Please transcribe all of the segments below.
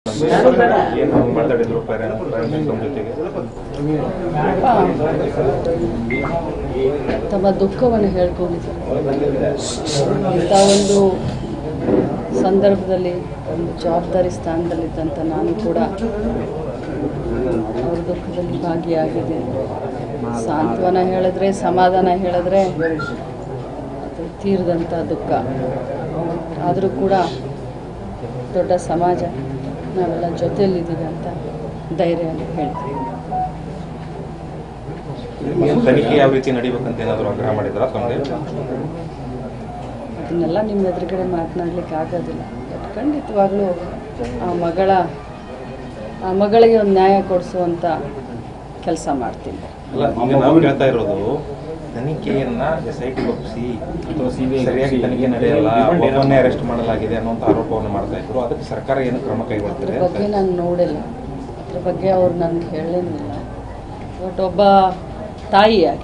ಏನು ಮಾತಾಡಿದ್ರು ಪೇರೆಂಟ್ ತಮ್ಮ ಜೊತೆಗೆ ತಮ್ಮ ದುಃಖವನ್ನು ಹೇಳ್ಕೊಂಡಿದ್ದಾರೆ ಇಂಥ ಒಂದು ಸಂದರ್ಭದಲ್ಲಿ ಒಂದು ಜವಾಬ್ದಾರಿ ಸ್ಥಾನದಲ್ಲಿದ್ದಂಥ ನಾನು ಕೂಡ ಅವ್ರ ದುಃಖದಲ್ಲಿ ಭಾಗಿಯಾಗಿದ್ದೇನೆ ಸಾಂತ್ವನ ಹೇಳಿದ್ರೆ ಸಮಾಧಾನ ಹೇಳಿದ್ರೆ ಅದು ತೀರಿದಂಥ ದುಃಖ ಆದರೂ ಕೂಡ ದೊಡ್ಡ ಸಮಾಜ ನಾವೆಲ್ಲ ಜೊತೆಯಲ್ಲಿದ್ದೀವಿ ಅಂತ ಧೈರ್ಯ ಹೇಳ್ತೀವಿ ಏನು ತನಿಖೆ ಯಾವ ರೀತಿ ನಡಿಬೇಕಂತ ಏನಾದರೂ ಆಗ್ರಹ ಮಾಡಿದ್ರ ತಂದೆ ಅದನ್ನೆಲ್ಲ ನಿಮ್ಮ ಎದುರುಗಡೆ ಮಾತನಾಡ್ಲಿಕ್ಕೆ ಆಗೋದಿಲ್ಲ ಬಟ್ ಖಂಡಿತವಾಗ್ಲೂ ಆ ಮಗಳ ಆ ಮಗಳಿಗೆ ಒಂದು ನ್ಯಾಯ ಕೊಡಿಸುವಂಥ ಕೆಲಸ ಮಾಡ್ತೀನಿ ಅಲ್ಲ ಈಗ ನಾವು ಕೇಳ್ತಾ ಇರೋದು ತನಿಖೆಯನ್ನ ಎಸ್ ಐ ಟಿ ಒಪ್ಪಿಸಿ ಸರಿಯಾಗಿ ತನಿಖೆ ನಡೆಯಲ್ಲ ಒಬ್ಬನ್ನೇ ಅರೆಸ್ಟ್ ಮಾಡಲಾಗಿದೆ ಅನ್ನುವಂಥ ಆರೋಪವನ್ನು ಮಾಡ್ತಾ ಇದ್ರು ಅದಕ್ಕೆ ಸರ್ಕಾರ ಏನು ಕ್ರಮ ಅದ್ರ ಕೈಗೊಳ್ತಿದೆ ಬಗ್ಗೆ ನಾನು ನೋಡಿಲ್ಲ ಅದ್ರ ಬಗ್ಗೆ ಅವ್ರು ನನಗೆ ಹೇಳೇನಿಲ್ಲ ಬಟ್ ಒಬ್ಬ ತಾಯಿಯಾಗಿ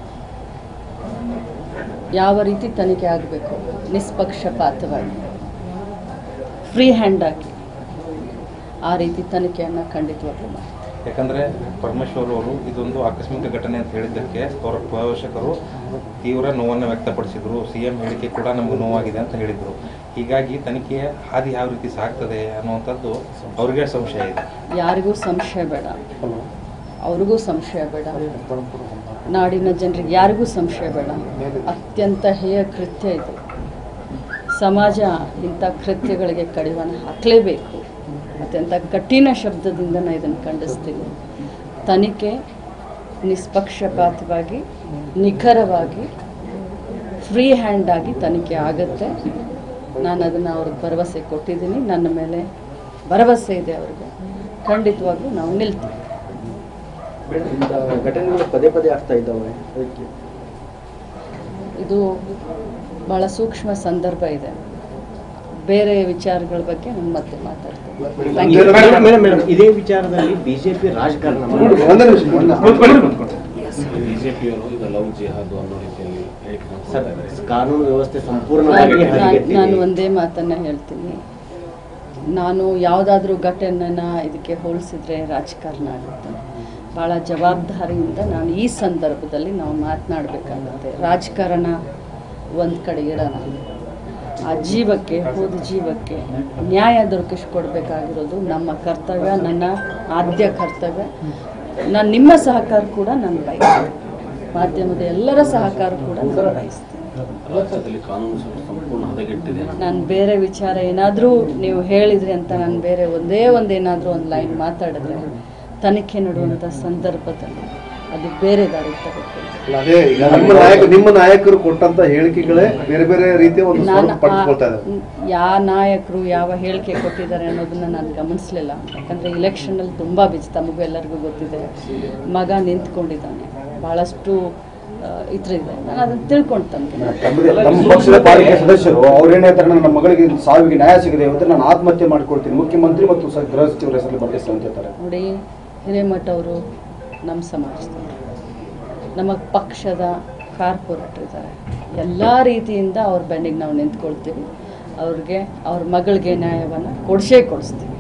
ಯಾವ ರೀತಿ ತನಿಖೆ ಆಗಬೇಕು ನಿಷ್ಪಕ್ಷಪಾತವಾಗಿ ಫ್ರೀ ಹ್ಯಾಂಡ್ ಆಗಿ ಆ ರೀತಿ ತನಿಖೆಯನ್ನು ಖಂಡಿತವಾಗ್ಲೂ ಮಾಡಿ ಯಾಕಂದ್ರೆ ಪರಮೇಶ್ವರ್ ಅವರು ಇದೊಂದು ಆಕಸ್ಮಿಕ ಘಟನೆ ಅಂತ ಹೇಳಿದ್ದಕ್ಕೆ ಅವರ ಪೋಷಕರು ತೀವ್ರ ನೋವನ್ನು ವ್ಯಕ್ತಪಡಿಸಿದ್ರು ಸಿಎಂ ಹೇಳಿಕೆ ಕೂಡ ನಮ್ಗೆ ನೋವಾಗಿದೆ ಅಂತ ಹೇಳಿದ್ರು ಹೀಗಾಗಿ ತನಿಖೆಯ ಹಾದಿ ಯಾವ ರೀತಿ ಸಾಗ್ತದೆ ಅನ್ನುವಂಥದ್ದು ಅವ್ರಿಗೆ ಸಂಶಯ ಇದೆ ಯಾರಿಗೂ ಸಂಶಯ ಬೇಡ ಅವ್ರಿಗೂ ಸಂಶಯ ಬೇಡ ನಾಡಿನ ಜನರಿಗೆ ಯಾರಿಗೂ ಸಂಶಯ ಬೇಡ ಅತ್ಯಂತ ಹೇಯ ಕೃತ್ಯ ಇದು ಸಮಾಜ ಇಂಥ ಕೃತ್ಯಗಳಿಗೆ ಕಡಿವಾಣ ಹಾಕಲೇಬೇಕು ಅತ್ಯಂತ ಕಠಿಣ ಶಬ್ದದಿಂದ ನಾನು ಇದನ್ನು ಖಂಡಿಸ್ತೀನಿ ತನಿಖೆ ನಿಷ್ಪಕ್ಷಪಾತವಾಗಿ ನಿಖರವಾಗಿ ಫ್ರೀ ಹ್ಯಾಂಡ್ ಆಗಿ ತನಿಖೆ ಆಗುತ್ತೆ ನಾನು ಅದನ್ನು ಅವ್ರಿಗೆ ಭರವಸೆ ಕೊಟ್ಟಿದ್ದೀನಿ ನನ್ನ ಮೇಲೆ ಭರವಸೆ ಇದೆ ಅವ್ರಿಗೆ ಖಂಡಿತವಾಗ್ಲೂ ನಾವು ನಿಲ್ತೀವಿ ಇಂಥ ಘಟನೆಗಳು ಪದೇ ಪದೇ ಆಗ್ತಾ ಇದ್ದಾವೆ ಅದಕ್ಕೆ ಇದು ಬಹಳ ಸೂಕ್ಷ್ಮ ಸಂದರ್ಭ ಇದೆ ಬೇರೆ ವಿಚಾರಗಳ ಬಗ್ಗೆ ನಾನು ಮತ್ತೆ ಮಾತಾಡ್ತೀನಿ Thank you. Madam madam madam ಇದೇ ವಿಚಾರದಲ್ಲಿ ಬಿಜೆಪಿ ರಾಜಕಾರಣ ಬಿಜೆಪಿಯವರು ಇದು ಲವ್ ಜಿಹಾದ್ ಅನ್ನೋ ರೀತಿಯಲ್ಲಿ ಹೇಳಿಕೆ ಸರ್, ಕೊಡ್ತಾ ಇದ್ದಾರೆ. ಕಾನೂನು ವ್ಯವಸ್ಥೆ ಸಂಪೂರ್ಣವಾಗಿ ನಾನು- ನಾನು ಹದಗೆಟ್ಟಿದೆ. ನಾನು ಒಂದೇ ಮಾತನ್ನ ಹೇಳ್ತೀನಿ ನಾನು ಯಾವುದಾದ್ರೂ ಘಟನೆನ ಇದಕ್ಕೆ ಹೋಲಿಸಿದ್ರೆ ರಾಜಕಾರಣ ಆಗುತ್ತೆ ಭಾಳ ಜವಾಬ್ದಾರಿಯಿಂದ ನಾನು ಈ ಸಂದರ್ಭದಲ್ಲಿ ನಾವು ಮಾತನಾಡಬೇಕಾಗುತ್ತೆ ರಾಜಕಾರಣ ಒಂದು ಕಡೆ ಇಡೋಣ ಆ ಜೀವಕ್ಕೆ ಹೋದ ಜೀವಕ್ಕೆ ನ್ಯಾಯ ದೊರಕಿಸ್ಕೊಡ್ಬೇಕಾಗಿರೋದು ನಮ್ಮ ಕರ್ತವ್ಯ ನನ್ನ ಆದ್ಯ ಕರ್ತವ್ಯ ನಾನು ನಿಮ್ಮ ಸಹಕಾರ ಕೂಡ ನಾನು ಬಯಸ್ತೀನಿ ಮಾಧ್ಯಮದ ಎಲ್ಲರ ಸಹಕಾರ ಕೂಡ ನಾನು ಬಯಸ್ತೀನಿ ರಾಜ್ಯದಲ್ಲಿ ಕಾನೂನು ಸುವ್ಯವಸ್ಥೆ ಸಂಪೂರ್ಣ ಹದಗೆಟ್ಟಿದೆ ನಾನು ಬೇರೆ ವಿಚಾರ ಏನಾದರೂ ನೀವು ಹೇಳಿದ್ರಿ ಅಂತ ನಾನು ಬೇರೆ ಒಂದೇ ಒಂದು ಏನಾದರೂ ಒಂದು ಲೈನ್ ಮಾತಾಡಿದ್ರೆ ತನಿಖೆ ನಡುವಂಥ ಸಂದರ್ಭದಲ್ಲಿ ಅದು ಬೇರೆ ದಾರಿ ತಗೋತೀನಿ ಅಲ್ಲ, ಅದೇ ಈಗ ನಿಮ್ಮ ನಾಯಕ ನಿಮ್ಮ ನಾಯಕರು ಕೊಟ್ಟಂತ ಹೇಳಿಕೆಗಳೇ ಬೇರೆ ಬೇರೆ ರೀತಿಯ ಒಂದು ನಾನು ಸ್ವರೂಪ ಪಡೆದುಕೊಳ್ತಾ ಇದ್ದಾರೆ ಯಾವ ನಾಯಕರು ಯಾವ ಹೇಳಿಕೆ ಕೊಟ್ಟಿದ್ದಾರೆ ಅನ್ನೋದನ್ನ ನಾನು ಗಮನಿಸಲಿಲ್ಲ ಯಾಕಂದರೆ ಇಲೆಕ್ಷನಲ್ಲಿ ತುಂಬ ಬಿಜಿ ತಮಗೂ ಎಲ್ಲರಿಗೂ ಗೊತ್ತಿದೆ ಮಗ ನಿಂತ್ಕೊಂಡಿದ್ದಾನೆ ಭಾಳಷ್ಟು ಇದ್ರಿದೆ ನಾನು ಅದನ್ನು ತಿಳ್ಕೊಳ್ತಂತೆ ನಮ್ಮ ಪಕ್ಷದ ಪಾಲಿಕೆ ಸದಸ್ಯರು ಅವ್ರೇನ್ ಹೇಳ್ತಾರೆ ನನ್ನ ಮಗಳಿಗೆ ಸಾವಿಗೆ ನ್ಯಾಯ ಸಿಗದೆ ಇವತ್ತು ನಾನು ಆತ್ಮಹತ್ಯೆ ಮಾಡ್ಕೊಳ್ತೀನಿ ಮುಖ್ಯಮಂತ್ರಿ ಮತ್ತು ಸ- ಗೃಹ ಸಚಿವರ ಹೆಸರಲ್ಲಿ ಬರ್ತಿಸ್ತೇನೆ ಅಂತ ಹೇಳ್ತಾರೆ ನೋಡಿ ಹಿರೇಮಠ ಅವರು ನಮ್ಮ ಸಮಾಜದವರು ನಮ್ಮ ಪಕ್ಷದ ಕಾರ್ಪೊರೇಟರ್ ಇದ್ದಾರೆ ಎಲ್ಲ ರೀತಿಯಿಂದ ಅವ್ರ ಬೆನ್ನಿಗೆ ನಾವು ನಿಂತ್ಕೊಳ್ತೀವಿ ಅವ್ರಿಗೆ ಅವ್ರ ಮಗಳಿಗೆ ನ್ಯಾಯವನ್ನು ಕೊಡಿಸೇ ಕೊಡಿಸ್ತೀವಿ